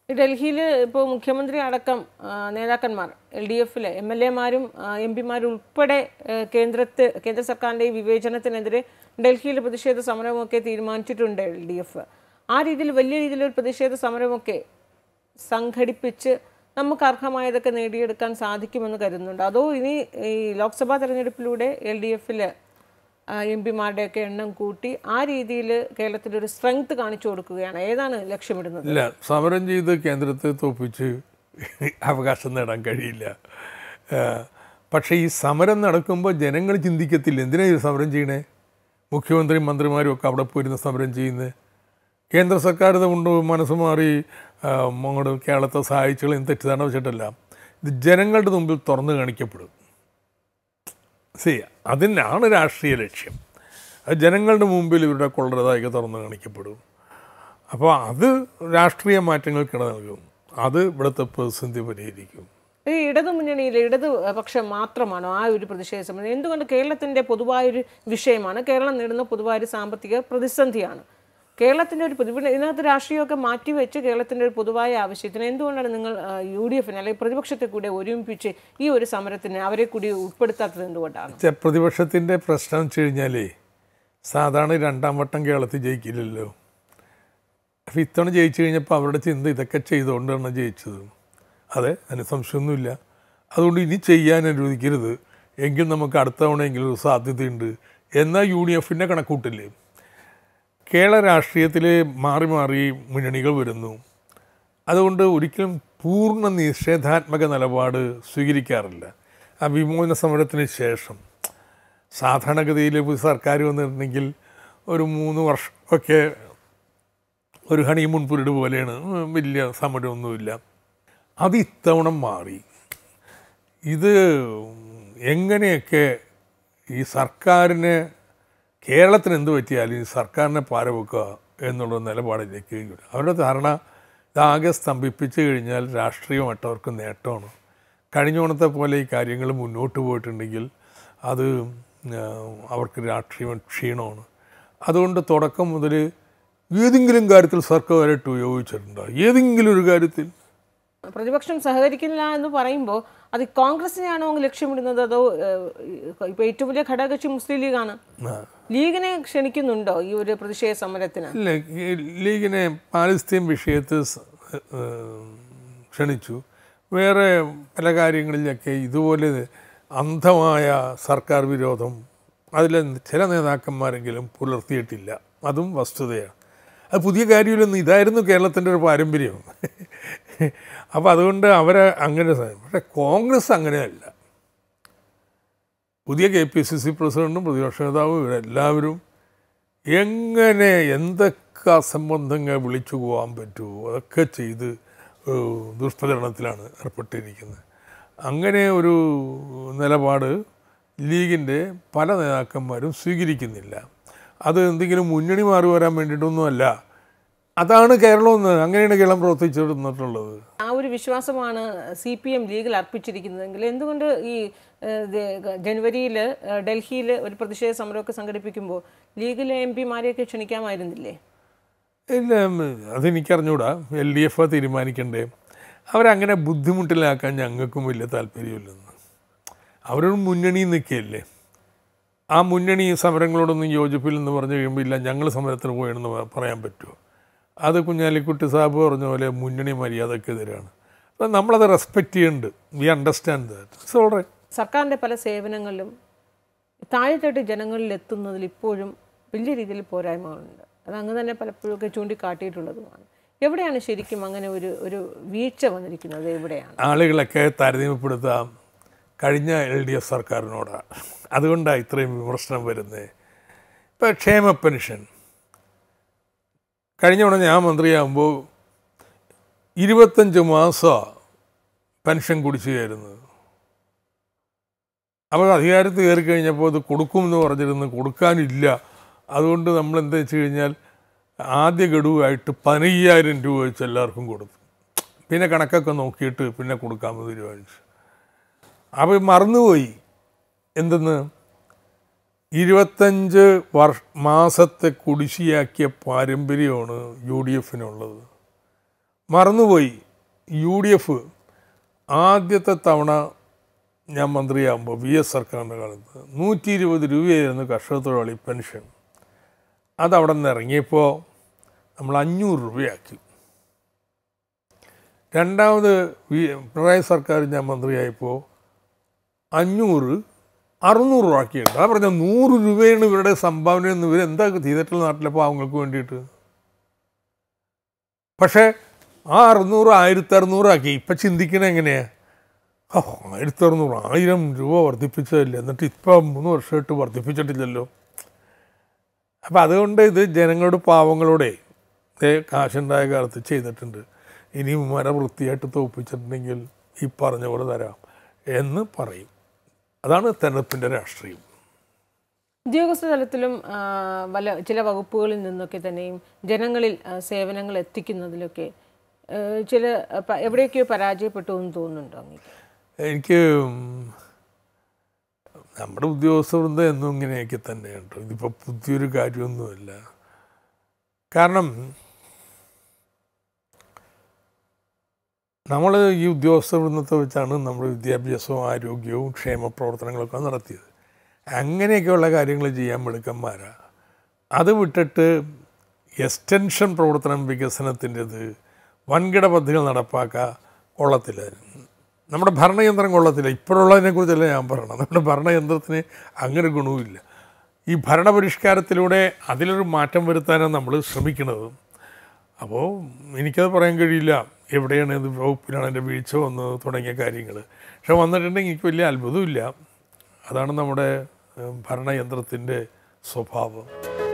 ഡൽഹിയിൽ ഇപ്പോൾ മുഖ്യമന്ത്രി അടക്കം ആ, നേതാക്കന്മാർ എൽ ഡി എഫിലെ എം എൽ എമാരും എം പിമാരും ഉൾപ്പെടെ ആ, കേന്ദ്രത്ത് കേന്ദ്ര സർക്കാരിൻ്റെ ഈ വിവേചനത്തിനെതിരെ ഡൽഹിയിൽ പ്രതിഷേധ സമരമൊക്കെ തീരുമാനിച്ചിട്ടുണ്ട് എൽ ഡി എഫ് ആ രീതിയിൽ വലിയ രീതിയിലൊരു പ്രതിഷേധ സമരമൊക്കെ സംഘടിപ്പിച്ച് നമുക്ക് അർഹമായതൊക്കെ നേടിയെടുക്കാൻ സാധിക്കുമെന്ന് കരുതുന്നുണ്ട് അതോ ഇനി ഈ ലോക്സഭാ തെരഞ്ഞെടുപ്പിലൂടെ എൽ ഡി എഫിൽ എം പിമാരുടെയൊക്കെ എണ്ണം കൂട്ടി ആ രീതിയിൽ കേരളത്തിൽ ഒരു സ്ട്രെങ്ത് കാണിച്ചു കൊടുക്കുകയാണ് ഏതാണ് ലക്ഷ്യമിടുന്നത് ഇല്ല സമരം ചെയ്ത് കേന്ദ്രത്തെ തോപ്പിച്ച് അവകാശം നേടാൻ കഴിയില്ല ആ, പക്ഷേ ഈ സമരം നടക്കുമ്പോൾ ജനങ്ങൾ ചിന്തിക്കത്തില്ല എന്തിനാ ഈ സമരം ചെയ്യണേ മുഖ്യമന്ത്രിയും മന്ത്രിമാരും ഒക്കെ അവിടെ പോയിരുന്ന് സമരം ചെയ്യുന്നത് കേന്ദ്ര സർക്കാർ ഇത് കൊണ്ട് മനസ്സ് മാറി ആ, അങ്ങോട്ട് കേരളത്തെ സഹായിച്ചുകളും തെറ്റിദ്ധാരണ വെച്ചിട്ടല്ല ഇത് ജനങ്ങളുടെ മുമ്പിൽ തുറന്നു കാണിക്കപ്പെടും സി അതിനാണ് രാഷ്ട്രീയ ലക്ഷ്യം അത് ജനങ്ങളുടെ മുമ്പിൽ ഇവരുടെ കൊള്ളരുതായിക തുറന്നു കാണിക്കപ്പെടും അപ്പോൾ അത് രാഷ്ട്രീയ മാറ്റങ്ങൾക്ക് ഇട നൽകും അത് ഇവിടുത്തെ പ്രതിസന്ധി പരിഹരിക്കും ഈ ഇടതു മുന്നണിയിലെ ഇടതു പക്ഷം മാത്രമാണോ ആ ഒരു പ്രതിഷേധ സമരം എന്തുകൊണ്ട് കേരളത്തിന്റെ പൊതുവായൊരു വിഷയമാണ് കേരളം നേടുന്ന പൊതുവായൊരു സാമ്പത്തിക പ്രതിസന്ധിയാണ് കേരളത്തിന്റെ ഒരു പൊതു ഇവിടെ ഇതിനകത്ത് രാഷ്ട്രീയമൊക്കെ മാറ്റിവെച്ച് കേരളത്തിന്റെ ഒരു പൊതുവായ ആവശ്യത്തിന് എന്തുകൊണ്ടാണ് നിങ്ങൾ യു ഡി എഫിന് അല്ലെങ്കിൽ പ്രതിപക്ഷത്തെ കൂടെ ഒരുമിപ്പിച്ച് ഈ ഒരു സമരത്തിന് അവരെ കൂടി ഉൾപ്പെടുത്താത്തത് എന്തുകൊണ്ടാണ് ചെ- പ്രതിപക്ഷത്തിൻ്റെ പ്രശ്നം വെച്ച് കഴിഞ്ഞാലേ സാധാരണ രണ്ടാം വട്ടം കേരളത്തിൽ ജയിക്കില്ലല്ലോ അപ്പോൾ ഇത്തവണ ജയിച്ചു കഴിഞ്ഞപ്പോൾ അവരുടെ ചിന്ത ഇതൊക്കെ ചെയ്തുകൊണ്ടാണ് ജയിച്ചത് അതെ അതിന് സംശയമൊന്നുമില്ല അതുകൊണ്ട് ഇനി ചെയ്യാൻ അനുവദിക്കരുത് എങ്കിൽ നമുക്ക് അടുത്ത തവണയെങ്കിലും ഒരു സാധ്യതയുണ്ട് എന്നാൽ യു ഡി എഫിൻ്റെ കണക്കൂട്ടില്ലേ കേരള രാഷ്ട്രീയത്തിൽ മാറി മാറി മുന്നണികൾ വരുന്നു അതുകൊണ്ട് ഒരിക്കലും പൂർണ്ണ നിഷേധാത്മക നിലപാട് സ്വീകരിക്കാറില്ല ആ വിമോചന സമരത്തിന് ശേഷം സാധാരണഗതിയിൽ ഇപ്പോൾ സർക്കാർ വന്നിട്ടുണ്ടെങ്കിൽ ഒരു മൂന്ന് വർഷം ഒക്കെ ഒരു ഹണിമൂൺ പീരീഡ് പോലെയാണ് ഉം, വലിയ സമരമൊന്നുമില്ല അത് ഇത്തവണ മാറി ഇത് എങ്ങനെയൊക്കെ ഈ സർക്കാരിന് കേരളത്തിന് എന്ത് പറ്റിയാലും ഈ സർക്കാരിനെ പാരവെക്കുക എന്നുള്ള നിലപാടിലേക്ക് വരും. അവരുടെ ധാരണ ഇതാകെ സ്തംഭിപ്പിച്ചു കഴിഞ്ഞാൽ രാഷ്ട്രീയമായിട്ട് അവർക്ക് നേട്ടമാണ് കഴിഞ്ഞ ഓണത്തെ പോലെ ഈ കാര്യങ്ങൾ മുന്നോട്ട് പോയിട്ടുണ്ടെങ്കിൽ അത് ആ, അവർക്ക് രാഷ്ട്രീയം ക്ഷീണമാണ് അതുകൊണ്ട് തുടക്കം മുതൽ ഏതെങ്കിലും കാര്യത്തിൽ സർക്കാരായിട്ട് ഉപയോഗിച്ചിട്ടുണ്ടോ ഏതെങ്കിലും ഒരു കാര്യത്തിൽ പ്രതിപക്ഷം സഹകരിക്കില്ല എന്ന് പറയുമ്പോൾ അത് കോൺഗ്രസിനെയാണോ ലക്ഷ്യമിടുന്നത് അതോ ഇപ്പോൾ ഏറ്റവും വലിയ ഘടകകക്ഷി മുസ്ലിം ലീഗാണ് ആ. ലീഗിനെ ക്ഷണിക്കുന്നുണ്ടോ ഈ ഒരു പ്രതിഷേധ സമരത്തിന് ഇല്ല ഈ ലീഗിനെ പാലസ്തീൻ വിഷയത്തിൽ സ- ഏഹ് ക്ഷണിച്ചു വേറെ പല കാര്യങ്ങളിലൊക്കെ ഇതുപോലെ അന്ധമായ സർക്കാർ വിരോധം അതിൽ ചില നേതാക്കന്മാരെങ്കിലും പുലർത്തിയിട്ടില്ല അതും വസ്തുതയാണ് അത് പുതിയ കാര്യമില്ലൊന്നും ഇതായിരുന്നു കേരളത്തിൻ്റെ ഒരു പാരമ്പര്യം അപ്പോൾ അതുകൊണ്ട് അവരെ അങ്ങനെ സ- പക്ഷേ കോൺഗ്രസ് അങ്ങനെയല്ല പുതിയ കെ പി സി സി പ്രസിഡന്റും പ്രതിപക്ഷ നേതാവും ഇവരെല്ലാവരും എങ്ങനെ എന്തൊക്കെ അസംബന്ധങ്ങൾ വിളിച്ചു പോകാൻ പറ്റുമോ അതൊക്കെ ചെയ്ത് ഏഹ്, ദുഷ്പ്രചരണത്തിലാണ് ഏർപ്പെട്ടിരിക്കുന്നത് അങ്ങനെ ഒരു നിലപാട് ലീഗിൻ്റെ പല നേതാക്കന്മാരും സ്വീകരിക്കുന്നില്ല അത് എന്തെങ്കിലും മുന്നണി മാറി വരാൻ വേണ്ടിയിട്ടൊന്നുമല്ല അതാണ് കേരളം എന്ന് അങ്ങനെയാണ് കേരളം പ്രവർത്തിച്ചിരുന്നിട്ടുള്ളത് ആ ഒരു വിശ്വാസമാണ് സി പി എം ലീഗിൽ അർപ്പിച്ചിരിക്കുന്നതെങ്കിൽ എന്തുകൊണ്ട് ഈ ജനുവരിയിൽ ഡൽഹിയിൽ ഒരു പ്രതിഷേധ സമരമൊക്കെ സംഘടിപ്പിക്കുമ്പോൾ ലീഗിലെ എം പിമാരെയൊക്കെ ക്ഷണിക്കാമായിരുന്നില്ലേ ഇല്ല ഉം, അതെനിക്കറിഞ്ഞൂടാ എൽ ഡി എഫ് തീരുമാനിക്കണ്ടേ അവരങ്ങനെ ബുദ്ധിമുട്ടിലാക്കാൻ ഞങ്ങൾക്കും വലിയ താല്പര്യമില്ലെന്ന് അവരൊരു മുന്നണി നിൽക്കുകയല്ലേ ആ മുന്നണി സമരങ്ങളോടൊന്നും യോജിപ്പില്ലെന്ന് പറഞ്ഞു കഴിയുമ്പോൾ ഇല്ല ഞങ്ങൾ സമരത്തിന് പോയെന്ന് പ- പറയാൻ പറ്റുമോ അത് കുഞ്ഞാലിക്കുട്ടി സാബ് പറഞ്ഞ പോലെ മുന്നണി മര്യാദക്കെതിരാണ് അപ്പം നമ്മളത് റെസ്പെക്റ്റ് ചെയ്യുന്നുണ്ട് we understand that so alright സർക്കാരിൻ്റെ പല സേവനങ്ങളിലും താഴെത്തട്ട് ജനങ്ങളിൽ എത്തുന്നതിൽ ഇപ്പോഴും വലിയ രീതിയിൽ പോരായ്മകളുണ്ട് അത് അങ്ങ് തന്നെ പലപ്പോഴും ഒക്കെ ചൂണ്ടിക്കാട്ടിയിട്ടുള്ളതുമാണ് എവിടെയാണ് ശരിക്കും അങ്ങനെ ഒരു ഒരു വീഴ്ച വന്നിരിക്കുന്നത് എവിടെയാണ് ആളുകളൊക്കെ താരതമ്യപ്പെടുത്താം കഴിഞ്ഞ എൽ ഡി എഫ് സർക്കാരിനോടാണ് അതുകൊണ്ടാണ് ഇത്രയും വിമർശനം വരുന്നത് ഇപ്പോൾ ക്ഷേമ പെൻഷൻ കഴിഞ്ഞ തവണ ഞാൻ മന്ത്രിയാകുമ്പോൾ ഇരുപത്തഞ്ച് മാസം പെൻഷൻ കുടിശ്ശികയായിരുന്നത് അപ്പോൾ അധികാരത്തിൽ കയറി കഴിഞ്ഞപ്പോൾ അത് കൊടുക്കുമെന്ന് പറഞ്ഞിരുന്നു കൊടുക്കാനില്ല അതുകൊണ്ട് നമ്മൾ എന്താ വെച്ച് കഴിഞ്ഞാൽ ആദ്യ ഗഡുവായിട്ട് പതിനയ്യായിരം രൂപ വെച്ച് എല്ലാവർക്കും കൊടുത്തു പിന്നെ കണക്കൊക്കെ നോക്കിയിട്ട് പിന്നെ കൊടുക്കാമെന്ന് തീരുമാനിച്ചു അപ്പോൾ മറന്നുപോയി എന്തെന്ന് ഇരുപത്തഞ്ച് വർഷ മാസത്തെ കുടിശ്ശിയാക്കിയ പാരമ്പര്യമാണ് യു ഡി എഫിനുള്ളത് മറന്നുപോയി യു ഡി എഫ് ആദ്യത്തെ തവണ ഞാൻ മന്ത്രിയാകുമ്പോൾ വി എസ് സർക്കാരിൻ്റെ കാലത്ത് നൂറ്റി ഇരുപത് രൂപയായിരുന്നു കർഷക തൊഴിലാളി പെൻഷൻ അതവിടെ നിന്ന് ഇറങ്ങിയപ്പോൾ നമ്മൾ അഞ്ഞൂറ് രൂപയാക്കി രണ്ടാമത് വി പിണറായി സർക്കാർ ഞാൻ മന്ത്രിയായപ്പോൾ അഞ്ഞൂറ് അറുന്നൂറ് രൂപയാക്കിയുണ്ട് അതാ പറഞ്ഞ നൂറ് രൂപയാണ് ഇവരുടെ സംഭാവന എന്ന് ഇവർ എന്താ ചെയ്തിട്ടുള്ള നാട്ടിലെ പാവങ്ങൾക്ക് വേണ്ടിയിട്ട് പക്ഷേ ആ അറുന്നൂറ് ആയിരത്തി അറുന്നൂറാക്കി ഇപ്പം ചിന്തിക്കണത് എങ്ങനെയാണ് ഓ ആയിരത്തി അറുന്നൂറ് ആയിരം രൂപ വർദ്ധിപ്പിച്ചതല്ലേ എന്നിട്ട് ഇപ്പം മൂന്ന് വർഷമായിട്ട് വർദ്ധിപ്പിച്ചിട്ടില്ലല്ലോ അപ്പം അതുകൊണ്ട് ഇത് ജനങ്ങളുടെ പാവങ്ങളോടെ ദേ കാശുണ്ടായ കാലത്ത് ചെയ്തിട്ടുണ്ട് ഇനി മര വൃത്തിയായിട്ട് തോപ്പിച്ചിട്ടുണ്ടെങ്കിൽ ഈ പറഞ്ഞ പോലെ തരാം എന്ന് പറയും അതാണ് തെരഞ്ഞെടുപ്പിൻ്റെ രാഷ്ട്രീയം ഉദ്യോഗസ്ഥ തലത്തിലും ആ, പല ചില വകുപ്പുകളിൽ നിന്നൊക്കെ തന്നെയും ജനങ്ങളിൽ ആ, സേവനങ്ങൾ എത്തിക്കുന്നതിലൊക്കെ ആ, ചില പ- എവിടെയൊക്കെയോ പരാജയപ്പെട്ടു എന്ന് തോന്നുന്നുണ്ടോ അങ്ങേക്ക് എനിക്ക് നമ്മുടെ ഉദ്യോഗസ്ഥ വൃന്ദം എന്നും ഇങ്ങനെയൊക്കെ തന്നെയാണ് കേട്ടോ ഇതിപ്പോൾ പുതിയൊരു കാര്യമൊന്നുമല്ല കാരണം നമ്മൾ ഈ ഉദ്യോഗസ്ഥ വൃന്ദത്തെ വെച്ചാണ് നമ്മുടെ വിദ്യാഭ്യാസവും ആരോഗ്യവും ക്ഷേമ പ്രവർത്തനങ്ങളൊക്കെ നടത്തിയത് അങ്ങനെയൊക്കെയുള്ള കാര്യങ്ങൾ ചെയ്യാൻ മിടുക്കന്മാരാണ് അത് വിട്ടിട്ട് എക്സ്റ്റൻഷൻ പ്രവർത്തനം വികസനത്തിൻ്റെത് വൻകിട പദ്ധതികൾ നടപ്പാക്കുക കൊള്ളത്തില്ല നമ്മുടെ ഭരണയന്ത്രം കൊള്ളത്തില്ല ഇപ്പോഴുള്ളതിനെക്കുറിച്ചല്ല ഞാൻ പറയണം നമ്മുടെ ഭരണയന്ത്രത്തിന് അങ്ങനെ ഗുണവുമില്ല ഈ ഭരണപരിഷ്കാരത്തിലൂടെ അതിലൊരു മാറ്റം വരുത്താനാണ് നമ്മൾ ശ്രമിക്കുന്നത് അപ്പോൾ എനിക്കത് പറയാൻ കഴിയില്ല എവിടെയാണ് ഇത് വകുപ്പിലാണ് എൻ്റെ വീഴ്ച വന്നത് തുടങ്ങിയ കാര്യങ്ങൾ പക്ഷെ വന്നിട്ടുണ്ടെങ്കിൽ എനിക്ക് വലിയ അത്ഭുതമില്ല അതാണ് നമ്മുടെ ഏഹ്, ഭരണയന്ത്രത്തിൻ്റെ സ്വഭാവം